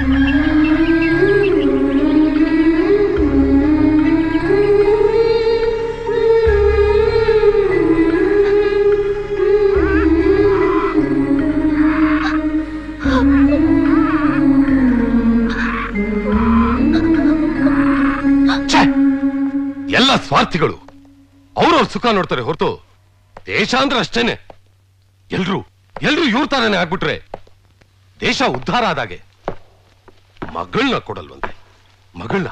ಛೆ! ಎಲ್ಲ ಸ್ವಾರ್ಥಿಗಳು ಅವ್ರವ್ರ ಸುಖ ನೋಡ್ತಾರೆ ಹೊರತು ದೇಶ ಅಂದ್ರೆ ಅಷ್ಟೇನೆ ಎಲ್ರು ಎಲ್ರು ಇವ್ರ ತಾರನೇ ಆಗ್ಬಿಟ್ರೆ ದೇಶ ಉದ್ಧಾರ ಆದಾಗೆ ಮಗಳನ್ನ ಕೊಡಲ್ವಂತೆ ಮಗಳನ್ನ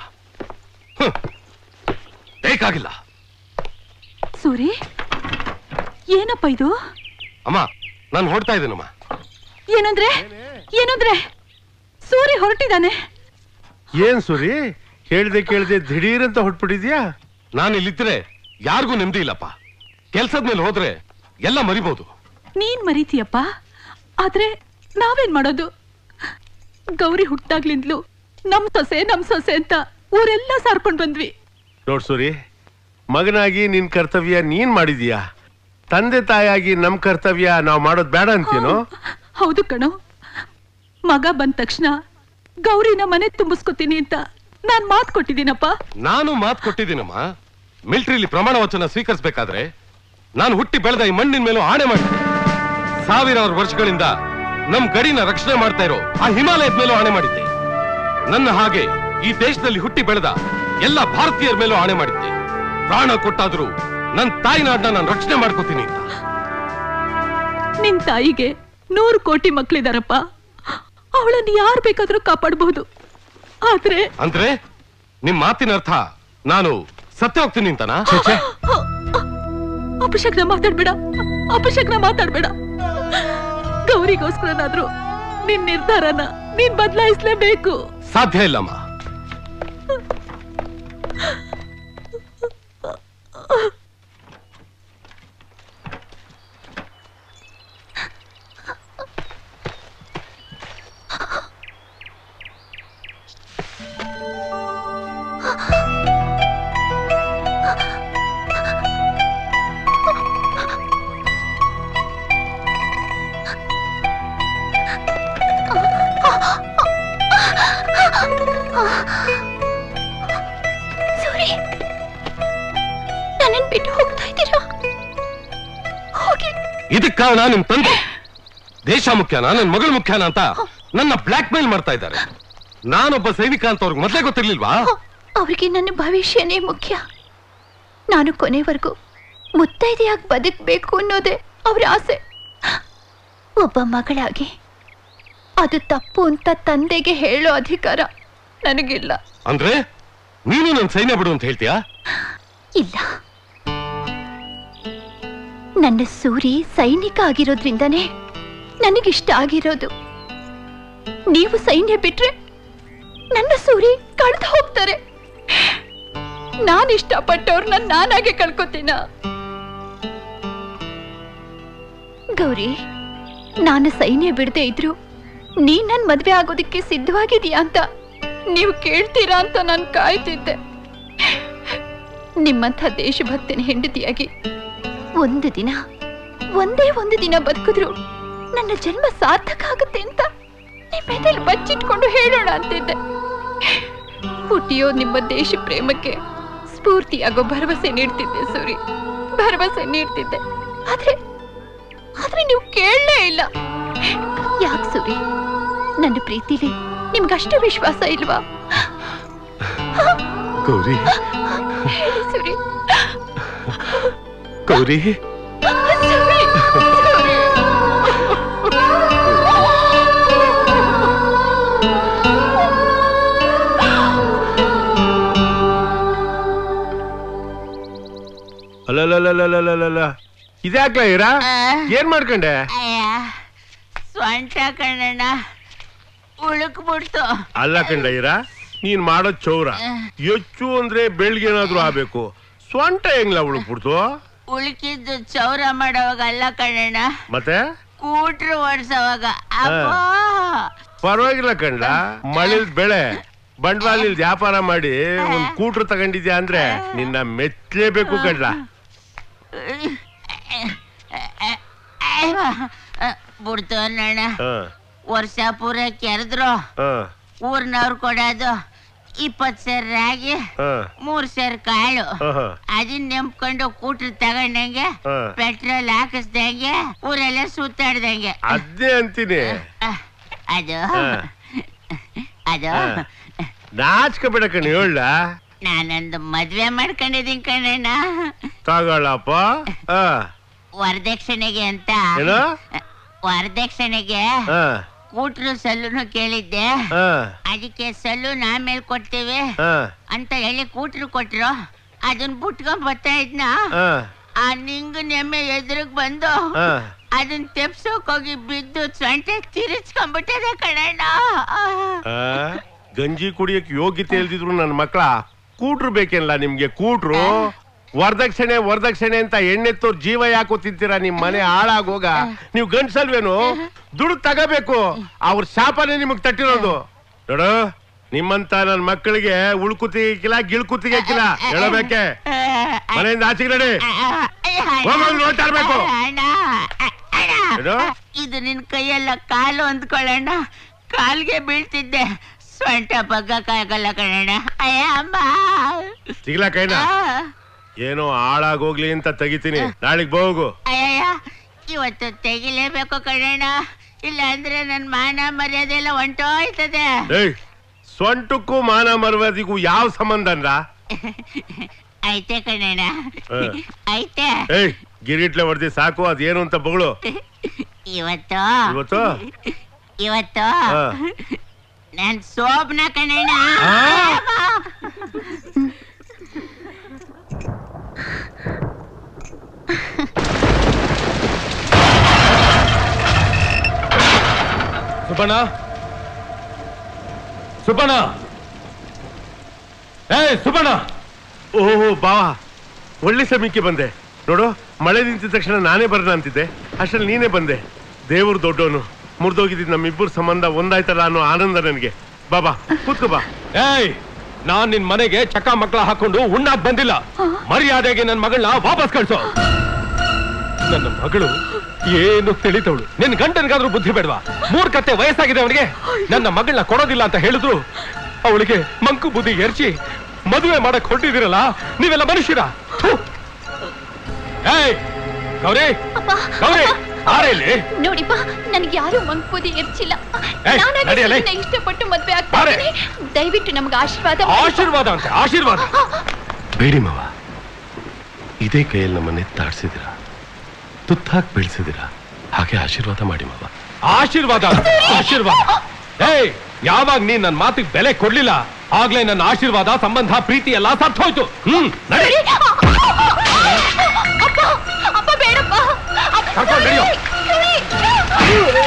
ಬೇಕಾಗಿಲ್ಲ ಸೂರಿ ಏನಪ್ಪ ಇದು ಅಮ್ಮ ನಾನು ಹೊಡ್ತಾ ಇದ್ದೀನಮ್ಮ ಏನಂದ್ರೆ ಏನಂದ್ರೆ ಸೂರಿ ಹೊರಟಿದ್ದಾನೆ ಏನ್ ಸುರಿ ಹೇಳ್ದೆ ಕೇಳ್ದೆ ದಿಢೀರ್ ಅಂತ ಹೊಟ್ಬಿಟ್ಟಿದ್ಯಾ ನಾನು ಇಲ್ಲಿದ್ರೆ ಯಾರಿಗೂ ನೆಮ್ಮದಿ ಇಲ್ಲಪ್ಪ ಕೆಲ್ಸದ ಮೇಲೆ ಹೋದ್ರೆ ಎಲ್ಲ ಮರಿಬಹುದು ನೀನ್ ಮರೀತೀಯಪ್ಪ ಆದ್ರೆ ನಾವೇನ್ ಮಾಡೋದು ಗೌರಿ ಹುಟ್ಟಾಗ್ಲಿಂದ್ಲು ನಮ್ ಸೊಸೆ ನಮ್ ಸೊಸೆ ಅಂತ ಊರೆಲ್ಲ ಸಾರ್ಕೊಂಡ್ ಬಂದ್ವಿ ನೋಡ್ ಸೂರಿ ಮಗನಾಗಿ ನಿನ್ ಕರ್ತವ್ಯ ನೀನ್ ಮಾಡಿದೀಯಾ ತಂದೆ ತಾಯಾಗಿ ನಮ್ ಕರ್ತವ್ಯ ನಾವ್ ಮಾಡೋದ್ ಬೇಡ ಅಂತೀನೋ ಹೌದು ಕಣೋ ಮಗ ಬಂದ ತಕ್ಷಣ ಗೌರಿನ ಮನೆ ತುಂಬಿಸ್ಕೊತೀನಿ ಅಂತ ನಾನ್ ಮಾತ್ ಕೊಟ್ಟಿದ್ದೀನಪ್ಪ ನಾನು ಮಾತು ಕೊಟ್ಟಿದ್ದೀನಮ್ಮ ಮಿಲಿಟರಿಲಿ ಪ್ರಮಾಣ ವಚನ ಸ್ವೀಕರಿಸಬೇಕಾದ್ರೆ ನಾನು ಹುಟ್ಟಿ ಬೆಳೆದ ಈ ಮಣ್ಣಿನ ಮೇಲೂ ಆಣೆ ಮಾಡಿದ್ದೆ ಸಾವಿರಾರು ವರ್ಷಗಳಿಂದ ನಮ್ ಗಡಿನ ರಕ್ಷಣೆ ಮಾಡ್ತಾ ಇರೋ ಆ ಹಿಮಾಲಯದ ಮೇಲೂ ಆಣೆ ಮಾಡಿದ್ದೆ ನನ್ನ ಹಾಗೆ ಈ ದೇಶದಲ್ಲಿ ಹುಟ್ಟಿ ಬೆಳೆದ ಎಲ್ಲ ಭಾರತೀಯರ ಮೇಲೂ ಆಣೆ ಮಾಡಿದ್ದೆ ಪ್ರಾಣ ಕೊಟ್ಟಾದ್ರೂ ನನ್ನ ತಾಯಿನಾಡ್ನ ನಾನು ರಕ್ಷಣೆ ಮಾಡ್ಕೋತೀನಿ ಅಂತ ನಿನ್ ತಾಯಿಗೆ ನೂರು ಕೋಟಿ ಮಕ್ಳಿದಾರಪ್ಪ ಅವಳನ್ನ ಯಾರು ಬೇಕಾದ್ರೂ ಕಾಪಾಡಬಹುದು ಆದ್ರೆ ಅಂದ್ರೆ ನಿಮ್ ಮಾತಿನ ಅರ್ಥ ನಾನು ಸತ್ಯ ಹೋಗ್ತೀನಿ ಅಂತನಾ ಅಪಶಕ್ನ ಮಾತಾಡ್ಬೇಡ ಅಪಶಕ್ನ ಮಾತಾಡ್ಬೇಡ ಗೌರಿಗೋಸ್ಕರನಾದ್ರೂ ನಿನ್ ನಿರ್ಧಾರನ ನೀನ್ ಬದಲಾಯಿಸ್ಲೇಬೇಕು ಸಾಧ್ಯ ಇಲ್ಲಮ್ಮ ಸೂರಿ ನನ್ನನ್ ಬಿಟ್ಟು ಹೋಗ್ತಾ ಇದ್ದೀರಾ ಹೋಗಿ ಇದಕ್ ಕಾರಣ ನಿಮ್ ತಂದೆ ದೇಶ ಮುಖ್ಯನಾ ನನ್ ಮಗಳು ಮುಖ್ಯನಾ ಅಂತ ನನ್ನ ಬ್ಲಾಕ್ ಮೇಲ್ ಮಾಡ್ತಾ ಇದ್ದಾರೆ ನಾನೊಬ್ಬ ಸೈನಿಕ ಅಂತ ಅವ್ರಿಗೆ ಮೊದ್ಲೇ ಗೊತ್ತಿರ್ಲಿಲ್ವಾ ಅವರಿಗೆ ನನ್ನ ಭವಿಷ್ಯನೇ ಮುಖ್ಯ ನಾನು ಕೊನೆವರೆಗೂ ಮುತ್ತೈದೆಯಾಗಿ ಬದುಕಬೇಕು ಅನ್ನೋದೇ ಅವರ ಆಸೆ ಒಬ್ಬ ಮಗಳಾಗಿ ಅದು ತಪ್ಪು ಅಂತ ತಂದೆಗೆ ಹೇಳೋ ಅಧಿಕಾರ ನನಗಿಲ್ಲ ಅಂದ್ರೆ ನೀನು ನನ್ ಸೈನ್ಯ ಬಿಡು ಅಂತ ಹೇಳ್ತೀಯಾ ಇಲ್ಲ ನನ್ನ ಸೂರಿ ಸೈನಿಕ ಆಗಿರೋದ್ರಿಂದನೇ ನನಗಿಷ್ಟ ಆಗಿರೋದು ನೀವು ಸೈನ್ಯ ಬಿಟ್ರೆ ನನ್ನ ಸೂರಿ ಕಳೆದು ಹೋಗ್ತಾರೆ ನಾನು ಇಷ್ಟಪಟ್ಟವ್ರನ್ನ ನಾನಾಗೆ ಕಳ್ಕೊತೀನ ಗೌರಿ ನಾನು ಸೈನ್ಯ ಬಿಡದೆ ಇದ್ರು ನೀನ್ ನನ್ ಮದ್ವೆ ಆಗೋದಕ್ಕೆ ಸಿದ್ಧವಾಗಿದೀಯಾ ಅಂತ ನೀವು ಕೇಳ್ತೀರಾ ಅಂತ ನಾನು ಕಾಯ್ತಿದ್ದೆ ನಿಮ್ಮಂಥ ದೇಶಭಕ್ತಿನ ಹೆಂಡತಿಯಾಗಿ ಒಂದು ದಿನ ಒಂದೇ ಒಂದು ದಿನ ಬದುಕಿದ್ರು ನನ್ನ ಜನ್ಮ ಸಾರ್ಥಕ ಆಗುತ್ತೆ ಅಂತ ನಿಮ್ಮೆದೆಲ್ ಬಚ್ಚಿಟ್ಕೊಂಡು ಹೇಳೋಣ ಅಂತಿದ್ದೆ ಹುಟ್ಟಿಯೋ ನಿಮ್ಮ ದೇಶ ಪ್ರೇಮಕ್ಕೆ ಸ್ಫೂರ್ತಿಯಾಗೋ ಭರವಸೆ ನೀಡ್ತಿದ್ದೆ ಸೂರಿ ಭರವಸೆ ನೀಡ್ತಿದ್ದೆ ಆದ್ರೆ ಆದ್ರೆ ನೀವು ಕೇಳಲೇ ಇಲ್ಲ ಯಾಕೆ ಸೂರಿ ನನ್ನ ಪ್ರೀತಿಲಿ ನಿಮ್ಗಷ್ಟು ವಿಶ್ವಾಸ ಇಲ್ವಾ ಗೌರಿ ಹೇಳಿ ಸೂರಿ ಗೌರಿ ಸೂರಿ ಸೂರಿ ಅಲ್ಲಲ್ಲಲ್ಲಲ್ಲಲ್ಲಲ್ಲ ಇದ್ಯಾಕ್ಲ ಇರಾ ಏನ್ ಮಾಡ್ಕೊಂಡೆ ಸ್ವಂಟ ಕಣ್ಣಣ್ಣ ಉಳುಕ್ಬಿಡ್ತು ಅಲ್ಲ ಕಂಡ ಇರಾ ನೀನ್ ಮಾಡೋ ಚೌರ ಹೆಚ್ಚು ಅಂದ್ರೆ ಬೆಳ್ಗೇನಾದ್ರೂ ಆಗ್ಬೇಕು ಸ್ವಂಟ ಹೆಂಗ್ಲ ಉಳುಕ್ಬಿಡ್ತು ಉಳುಕಿದ್ದು ಚೌರ ಮಾಡೋವಾಗ ಅಲ್ಲ ಕಣ್ಣಣ್ಣ ಮತ್ತೆ ಕೂಟ್ರು ಓಡ್ಸೋವಾಗ ಅಪ್ಪ ಪರವಾಗಿಲ್ಲ ಕಂಡ ಮಳಿಲ್ ಬೆಳೆ ಬಂಡವಾಳ ಇಲ್ದ್ ವ್ಯಾಪಾರ ಮಾಡಿ ಒಂದ್ ಕೂಟ್ರು ತಗೊಂಡಿದ್ಯಾ ಅಂದ್ರೆ ನಿನ್ನ ಮೆಚ್ಲೇಬೇಕು ಕಂಡ ಬಿಡ್ತು ಅಣ್ಣಣ್ಣ ಹ ವರ್ಷ ಪೂರ ಕೆರೆದ್ರು ಹ ಊರ್ನವ್ರು ಕೊಡೋದು ಇಪ್ಪತ್ ಸೇರ್ ರಾಗಿ ಹಾ ಮೂರ್ ಸೇರ್ ಕಾಳು ಆಹಾ. ಅದನ್ನ ನೆಂಪ್ಕೊಂಡು ಕೂಟ್ರು ತಗೊಂಡಂಗೆ ಹಾ. ಪೆಟ್ರೋಲ್ ಹಾಕಿಸ್ದಂಗೆ ಊರೆಲ್ಲ ಸುತ್ತಾಡ್ದಂಗೆ ಅದೇ ಅಂತೀನಿ ಅಹ್, ಅದು ಹಾ. ಅದು ಹಾ. ನಾಚ್ಕ ಬಿಡಕಣಿ ಹೇಳ ನಾನೊಂದು ಮದ್ವೆ ಮಾಡ್ಕೊಂಡಿದ್ದೀನಿ ಕಣಣ್ಣ ತಗೊಳ್ಳಪ್ಪ ಹಾ ವರದಕ್ಷಿಣೆಗೆ ಅಂತ ಏನು ವರದಕ್ಷಿಣೆಗೆ ಹಾ ಕೂಟ್ರು ಸಲ್ಲೂನು ಕೇಳಿದ್ದೆ ಹಾ ಅದಕ್ಕೆ ಸಲ್ಲೂನ್ ಆಮೇಲೆ ಕೊಡ್ತೇವೆ ಹಾ ಅಂತ ಹೇಳಿ ಕೂಟ್ರು ಕೊಟ್ರು ಅದನ್ನ ಬುಟ್ಕೊಂಡ್ ಬರ್ತಾ ಇದ್ನ ಹಾ ಆ ನಿಂಗು ನೆಮ್ಮೆ ಎದುರಿಗೆ ಬಂದು ಹಾ ಅದನ್ನ ತೆಪ್ಸೋಕ್ ಹೋಗಿ ಬಿದ್ದು ಸೊಂಟೆ ತಿರುಚ್ಕೊಂಡ್ಬಿಟ್ಟದೆ ಕಣಣ್ಣ ಆ, ಗಂಜಿ ಕುಡಿಯಕ್ ಯೋಗ್ಯತೆ ಇಲ್ದಿದ್ರು ನನ್ನ ಮಕ್ಕಳ ಕೂಟ್ರು ಬೇಕೇನಲ್ಲ ನಿಮ್ಗೆ ಕೂಟ್ರು ವರದಕ್ಷಿಣೆ ವರದಕ್ಷಿಣೆ ಅಂತ ಎಣ್ಣೆತ್ತೋರ್ ಜೀವ ಯಾಕೋ ತಿಂತೀರಾ ನಿಮ್ ಮನೆ ಹಾಳಾಗೋಗ ನೀವು ಗಂಡ್ಸಲ್ವೇನು ದುಡ್ಡು ತಗೋಬೇಕು ಅವ್ರ ಶಾಪನೇ ನಿಮಗ್ ತಟ್ಟಿರೋದು ನೋಡು ನಿಮ್ಮಂತ ನನ್ ಮಕ್ಕಳಿಗೆ ಉಳ್ಕುತಿಗಿಲ್ಲ ಗಿಳ್ಕುತಿಗಿಲ್ಲ ಹೇಳಬೇಕೆ ಮನೆಯಿಂದ ಆಚೆಗೆ ನಡಿ ಹೋಗೋದು ನೋಡ್ತಾ ಇರ್ಬೇಕು. ಅಣ್ಣ, ಅಣ್ಣ. ಏನು? ಇದು ನಿನ್ ಕೈಯೆಲ್ಲ ಕಾಲು ಅಂದ್ಕೊಳ್ಳೋಣ ಕಾಲ್ಗೆ ಬೀಳ್ತಿದ್ದೆ ಸೊಂಟ ಬಗ್ಗಕ್ಕಾಗಲ್ಲ ಕಣಣ್ಣ ಅಯ್ಯ ಅಮ್ಮ ಸಿಗ್ಲಾ ಕೈನ ಆ. ಏನೋ ಹಾಳಾಗೋಗ್ಲಿ ಅಂತ ತೆಗಿತೀನಿ ನಾಳೆಗ್ ಹೋಗು ಅಯ್ಯಯ್ಯ ಇವತ್ತು ತೆಗಿಲೇಬೇಕು ಕಣಣ್ಣ ಇಲ್ಲ ಅಂದ್ರೆ ನನ್ ಮಾನ ಮರ್ಯಾದೆ ಎಲ್ಲ ಹೊಂಟೋಯ್ತದೆ ಏಯ್ ಸೊಂಟಕ್ಕೂ ಮಾನ ಮರ್ಯಾದಿಗೂ ಯಾವ ಸಂಬಂಧ ಅಲ್ಲ ಐತೆ ಕಣಣ್ಣ ಹ. ಐತೆ ಏಯ್ ಗಿರಿಟ್ಲೆ ಹೊಡೆದಿ ಸಾಕು ಅದೇನು ಅಂತ ಬಗಳು ಇವತ್ತು ಇವತ್ತು ಇವತ್ತು ಹಾ. ನನ್ ಸೋಬ್ನ ಕಣಣ್ಣ ಆ? ಸುಬ್ಬಣ್ಣ ಸುಬ್ಬಣ್ಣ ಏ ಸುಬ್ಬಣ್ಣ ಓಹೋ ಬಾವಾ ಒಳ್ಳೆ ಸಮಯಕ್ಕೆ ಬಂದೆ ನೋಡು ಮಳೆ ನಿಂತಿದ ತಕ್ಷಣ ನಾನೇ ಬರೋಣ ಅಂತಿದ್ದೆ ಅಷ್ಟ್ರಲ್ಲಿ ನೀನೇ ಬಂದೆ ದೇವ್ರು ದೊಡ್ಡವನು ಮುರಿದೋಗಿದ್ದು ನಮ್ಮಿಬ್ಬರ ಸಂಬಂಧ ಒಂದಾಯ್ತಲ್ಲ ಅನ್ನೋ ಆನಂದ ನನಗೆ ಬಾಬಾ ಕೂತ್ಕೋ ಬಾ ಏಯ್ ನಾನ್ ನಿನ್ ಮನೆಗೆ ಚಕ್ಕ ಮಕ್ಕಳ ಹಾಕೊಂಡು ಉಣ್ಣಾಕ್ ಬಂದಿಲ್ಲ ಮರ್ಯಾದೆಗೆ ನನ್ ಮಗಳನ್ನ ವಾಪಸ್ ಕಳ್ಸೋ ನನ್ನ ಮಗಳು ಏನು ತಿಳಿತವಳು ನಿನ್ ಗಂಟನ್ಗಾದ್ರೂ ಬುದ್ಧಿ ಬೇಡವಾ ಮೂರ್ಖತೆ ವಯಸ್ಸಾಗಿದೆ ಅವನಿಗೆ ನನ್ನ ಮಗಳನ್ನ ಕೊಡೋದಿಲ್ಲ ಅಂತ ಹೇಳಿದ್ರು ಅವಳಿಗೆ ಮಂಕು ಬುದ್ಧಿ ಎರ್ಚಿ ಮದುವೆ ಮಾಡಕ್ ಹೊರಟಿದಿರಲ್ಲ ನೀವೆಲ್ಲ ಮನುಷ್ಯರ ಥು. ಏಯ್ ಗೌರಿ ಗೌರಿ ಆರೆ ಇಲ್ಲಿ ನೋಡಿಪ್ಪ ನನಗೆ ಯಾರು ಮಂಗ್ಪೋದಿ ಇರ್ಚಿಲ್ಲ ಏಯ್, ನಾನಾಗಿ ನಡಿಯಲೇ. ಸುಮ್ನೆ ಇಷ್ಟಪಟ್ಟು ಮದ್ವೆ ಬಾರೆ. ಆಗ್ತೀನಿ ದಯವಿಟ್ಟು ನಮ್ಗೆ ಆಶೀರ್ವಾದ ಮಾಡಿ. ಆಶೀರ್ವಾದ ಅಂತೆ ಆಶೀರ್ವಾದ ಬೇಡಿ ಮಾವ ಇದೇ ಕೈಯಲ್ಲಿ ನಮ್ಮನ್ನ ಎತ್ತಾಡ್ಸಿದಿರ ತುತ್ತಾಕ್ ಬೆಳೆಸಿದಿರ ಹಾಗೆ ಆಶೀರ್ವಾದ ಮಾಡಿ ಮಾವ ಆಶೀರ್ವಾದ ಆಶೀರ್ವಾದ ಏಯ್ ಯಾವಾಗ ನೀನ್ ನನ್ನ ಮಾತಿಗೆ ಬೆಲೆ ಕೊಡ್ಲಿಲ್ಲ ಆಗ್ಲೇ ನನ್ನ ಆಶೀರ್ವಾದ ಸಂಬಂಧ ಪ್ರೀತಿ ಎಲ್ಲ ಸತ್ತು ಹೋಯ್ತು ಹ್ಮ್ ನಡಿ ಅಪ್ಪ ಅಪ್ಪ ಬೇಡಪ್ಪ ಅಪ್ಪ, ಕರ್ಕೊಂಡ್ ನಡೆಯೋ. ಗೌರಿ, ಗೌರಿ.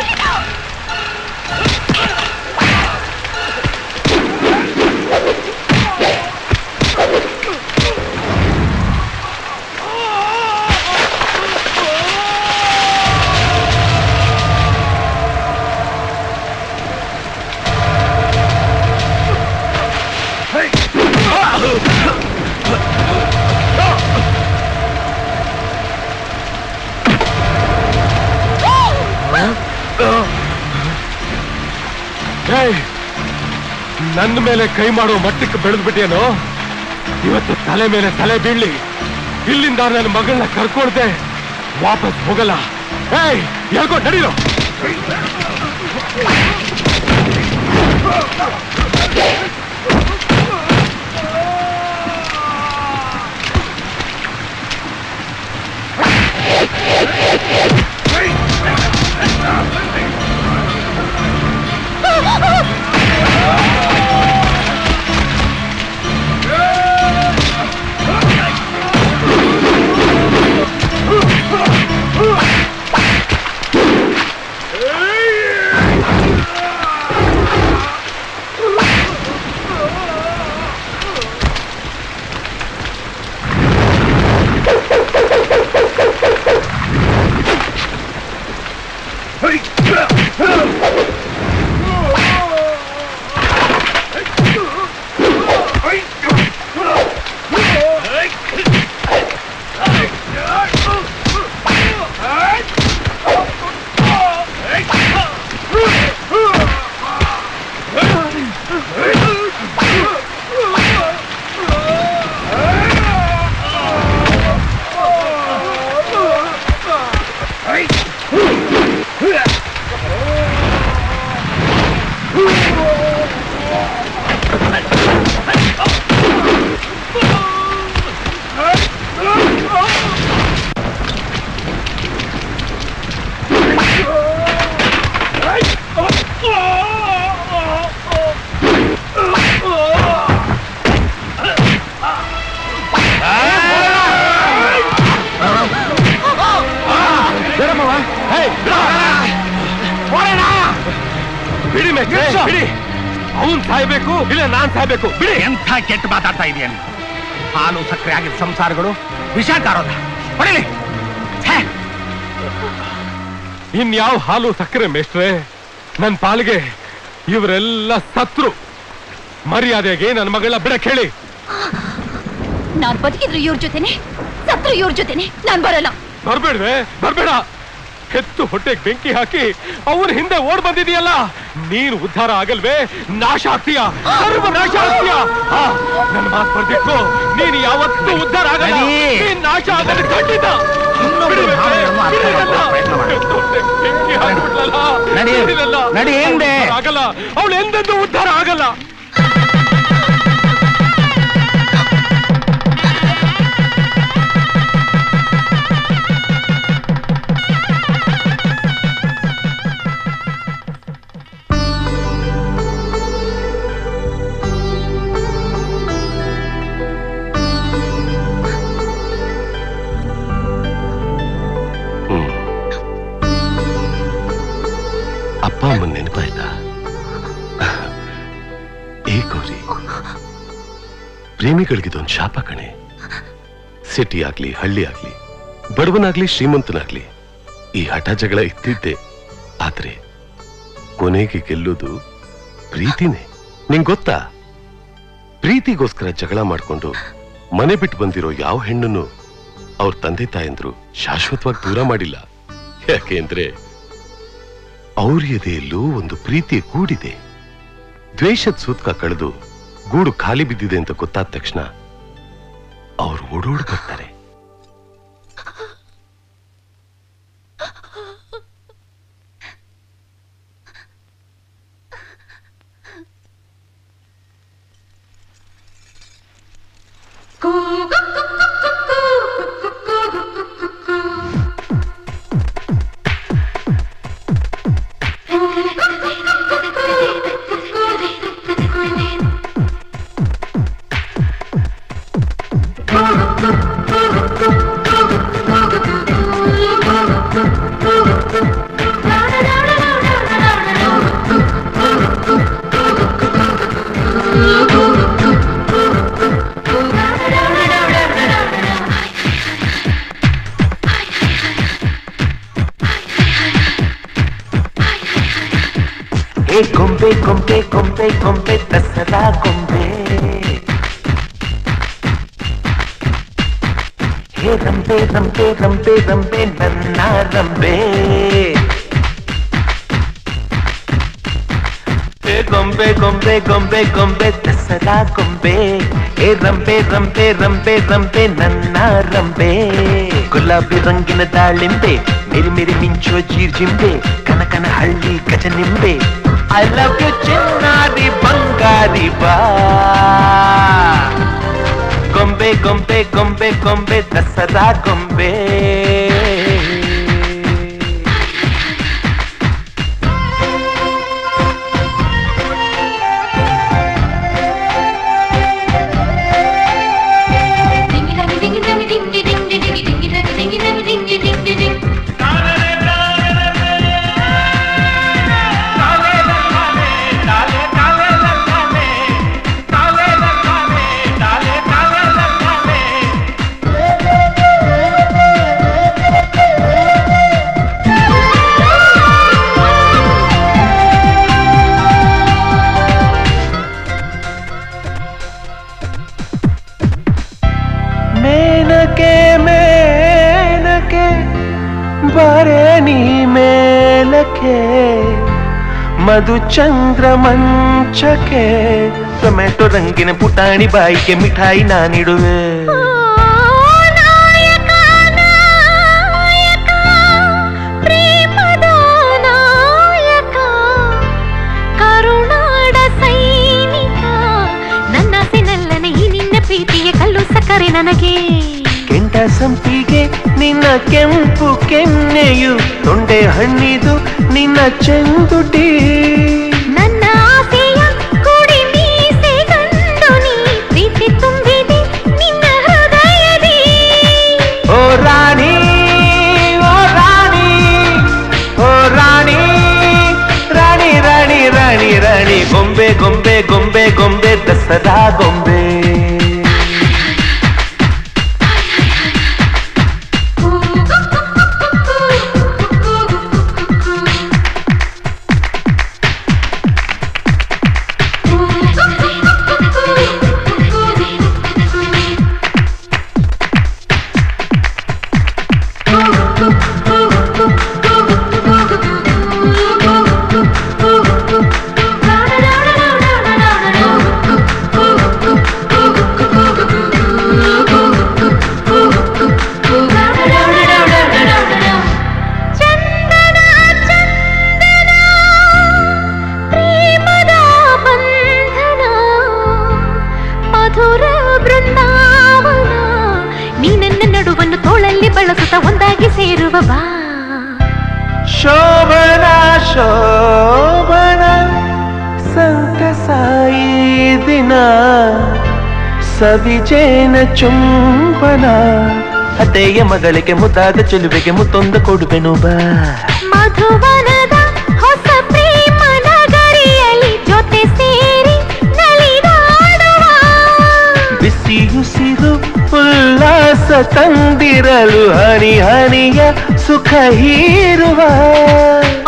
ಏಯ್ ನನ್ನ ಮೇಲೆ ಕೈ ಮಾಡೋ ಮಟ್ಟಕ್ಕೆ ಬೆಳೆದ್ಬಿಟ್ಟೇನು ಇವತ್ತು ತಲೆ ಮೇಲೆ ತಲೆ ಬೀಳ್ಲಿ ಇಲ್ಲಿಂದ ನನ್ನ ಮಗಳನ್ನ ಕರ್ಕೊಳ್ದೆ ವಾಪಸ್ ಹೋಗಲ್ಲ ಏಯ್ ಹೇಳ್ಕೊಂಡು ನಡೀರೋ ಅವನ್ ಸಾಯ್ಬೇಕು ಇಲ್ಲ ನಾನ್ ಸಾಯ್ಬೇಕು ಬಿಡಿ ಎಂಥ ಕೆಟ್ಟ ಮಾತಾಡ್ತಾ ಇದೆಯಾ ನೀನು ಹಾಲು ಸಕ್ಕರೆ ಆಗಿದ್ದ ಸಂಸಾರಗಳು ವಿಷ ಕಾರೋದ ಹೊಡಿಲಿ ಛೇ! ಇನ್ಯಾವ ಹಾಲು ಸಕ್ಕರೆ ಮೇಷ್ಟ್ರೆ ನನ್ ಪಾಲಿಗೆ ಇವರೆಲ್ಲ ಸತ್ರು ಮರ್ಯಾದೆಗೆ ನನ್ನ ಮಗಳ ಬಿಡಕ್ ಹೇಳಿ ನಾನ್ ಬದುಕಿದ್ರು ಇವ್ರ ಜೊತೆನೆ ಸತ್ರು ಇವ್ರ ಜೊತೆನೆ ನಾನ್ ಬರಲ್ಲ ಬರ್ಬೇಡ್ವೆ ಬರ್ಬೇಡ ಹೆತ್ತು ಹೊಟ್ಟೆಗೆ ಬೆಂಕಿ ಹಾಕಿ ಅವ್ರ ಹಿಂದೆ ಓಡ್ ಬಂದಿದೀಯಲ್ಲ ನೀನು ಉದ್ಧಾರ ಆಗಲ್ವೇ ನಾಶ ಆಗ್ತೀಯ ಸರ್ವ ನಾಶ ಆಗ್ತೀಯ ಆ, ನನ್ನ ಮಾತು ಬರ್ದಿಟ್ಟು ನೀನು ಯಾವತ್ತೂ ಉದ್ಧಾರ ಆಗಲ್ಲ ನಡಿ. ನೀನ್ ನಾಶ ಆಗಲ್ಲ ಖಂಡಿತ ಇನ್ನೊಬ್ರ ಬಿಡ್ಬೇಡ್ವೆ, ಭಾವನೆಯನ್ನು ಅರ್ಥ ಬಿಡಿರಲ್ಲ. ಮಾಡ್ಕೊಳ್ಳೋ ಪ್ರಯತ್ನ ಮಾಡು. ಹೆತ್ತು ಹೊಟ್ಟೆಗ್ ಬೆಂಕಿ ಹಾಕ್ಬಿಟ್ಲಲ್ಲ, ನಡಿ. ಬಿಡಿರಲ್ಲ. ನಡಿ ಅವ್ಳು ಹಿಂದೆ. ಉದ್ಧಾರ ಆಗಲ್ಲ ಅವಳು ಎಂದೆಂದೂ ಉದ್ಧಾರ ಆಗಲ್ಲ ಅಪ್ಪ ಅಮ್ಮನ ನೆನಪಾಯ್ತಾ ಏ ಗೌರಿ ಪ್ರೇಮಿಗಳಿಗಿದೊಂದು ಶಾಪ ಕಣೆ ಸಿಟಿ ಆಗ್ಲಿ ಹಳ್ಳಿ ಆಗ್ಲಿ ಬಡವನಾಗ್ಲಿ ಶ್ರೀಮಂತನಾಗ್ಲಿ ಈ ಹಠ ಜಗಳ ಇದ್ದಿದ್ದೆ ಆದ್ರೆ ಕೊನೆಗೆ ಗೆಲ್ಲೋದು ಪ್ರೀತಿನೇ ನಿಂಗ್ ಗೊತ್ತಾ ಪ್ರೀತಿಗೋಸ್ಕರ ಜಗಳ ಮಾಡ್ಕೊಂಡು ಮನೆ ಬಿಟ್ಟು ಬಂದಿರೋ ಯಾವ ಹೆಣ್ಣನ್ನು ಅವ್ರ ತಂದೆ ತಾಯಂದ್ರು ಶಾಶ್ವತವಾಗಿ ದೂರ ಮಾಡಿಲ್ಲ ಯಾಕೆಂದ್ರೆ ಅವ್ರ ಎದೆಯಲ್ಲೂ ಒಂದು ಪ್ರೀತಿಯ ಗೂಡಿದೆ ದ್ವೇಷದ ಸೂತ್ಕ ಕಳೆದು ಗೂಡು ಖಾಲಿ ಬಿದ್ದಿದೆ ಅಂತ ಗೊತ್ತಾದ ತಕ್ಷಣ ಅವ್ರು ಓಡೋಡ್ ಬರ್ತಾರೆ ಏ ಗೊಂಬೆ ಗೊಂಬೆ ಗೊಂಬೆ ಗೊಂಬೆ ದಸರಾ ಗೊಂಬೆ ಹೇ ರಂಬೆ ರಂಬೆ ರಂಬೆ ರಂಬೆ ನನ್ನ ರಂಬೆ ಏ ಗೊಂಬೆ ಗೊಂಬೆ ಗೊಂಬೆ ಗೊಂಬೆ ದಸರಾ ಗೊಂಬೆ ಏ ರಂಬೆ ರಂಬೆ ರಂಬೆ ರಂಬೆ ನನ್ನ ರಂಬೆ ಗುಲಾಬಿ ರಂಗಿನ ದಾಳಿಂಬೆ ಮೇರಿ ಮೇರಿ ಮಿಂಚುವ ಜೀರ್ಜಿಂಬೆ ಕನಕನ ಹಳ್ಳಿ ಗಜನಿಂಬೆ ಐ ಲವ್ ಯು ಚಿನ್ನಾರಿ ಬಂಗಾರಿ ಬಾ ಗೊಂಬೆ ಗೊಂಬೆ ಗೊಂಬೆ ಗೊಂಬೆ ದಸರಾ ಗೊಂಬೆ ಮೇನಕೆ ಮೇನಕೆ ಬರೆ ನೀ ಮೇಲಕ್ಕೆ ಮಧು ಚಂದ್ರ ಮಂಚಕ್ಕೆ ಟೊಮೆಟೊ ರಂಗಿನ ಪುಟಾಣಿ ಬಾಯಿಗೆ ಮಿಠಾಯಿ ನಾನಿಡುವೆ ನಾಯಕ ನಾಯಕ ಪ್ರೇಮದ ನಾಯಕ ಕರುಣಾಡ ಸೈನಿಕ ನನ್ನ ಸೆನಲ್ಲನೆ ಈ ನಿನ್ನ ಪ್ರೀತಿಯ ಕಲ್ಲು ಸಕ್ಕರೆ ನನಗೆ ಕೆಂಡ ಸಂಪಿಗೆ ನಿನ್ನ ಕೆಂಪು ಕೆನ್ನೆಯು ತೊಂಡೆ ಹಣ್ಣಿದು ನಿನ್ನ ಚೆಂದುಟಿ ನನ್ನ ಆಸೆಯ ಕುಡಿ ಮೀಸೆ ಗಂಡು ನೀ ಪ್ರೀತಿ ತುಂಬಿದೆ ನಿನ್ನ ಹೃದಯದಿ ಓ ರಾಣಿ ಓ ರಾಣಿ ಓ ರಾಣಿ ರಾಣಿ ರಾಣಿ ರಾಣಿ ರಾಣಿ ಗೊಂಬೆ ಗೊಂಬೆ ಗೊಂಬೆ ಗೊಂಬೆ ದಸರಾ ಗೊಂಬೆ ಚಂದನ ಚಂದನ ಪ್ರೇಮದ ಬಂಧನ ಮಧುರ ಬೃಂದಾವನ ನೀ ನನ್ನ ನಡುವನ್ನು ತೋಳಲ್ಲಿ ಬಳಸುತ್ತಾ ಒಂದಾಗಿ ಸೇರುವ ಬಾ ಶೋಭನ ಶೋಭನ ಸಂತಸ ಈ ದಿನ ಸವಿಜೇನ ಚುಂಬನ ಅತ್ತೆಯ ಮಗಳಿಗೆ ಮುದ್ದಾದ ಚೆಲುವೆಗೆ ಮುತ್ತೊಂದು ಕೊಡುವೆನು ಬಾ ಮಧುವನದ ಹೊಸ ಪ್ರೇಮ ನಗರಿಯಲ್ಲಿ ಜೊತೆ ಸೇರಿ ನಲಿದಾಡುವ ಬಿಸಿಯುಸಿರು ಉಲ್ಲಾಸ ತಂದಿರಲು ಹನಿ ಹನಿಯ ಸುಖ ಹೀರುವ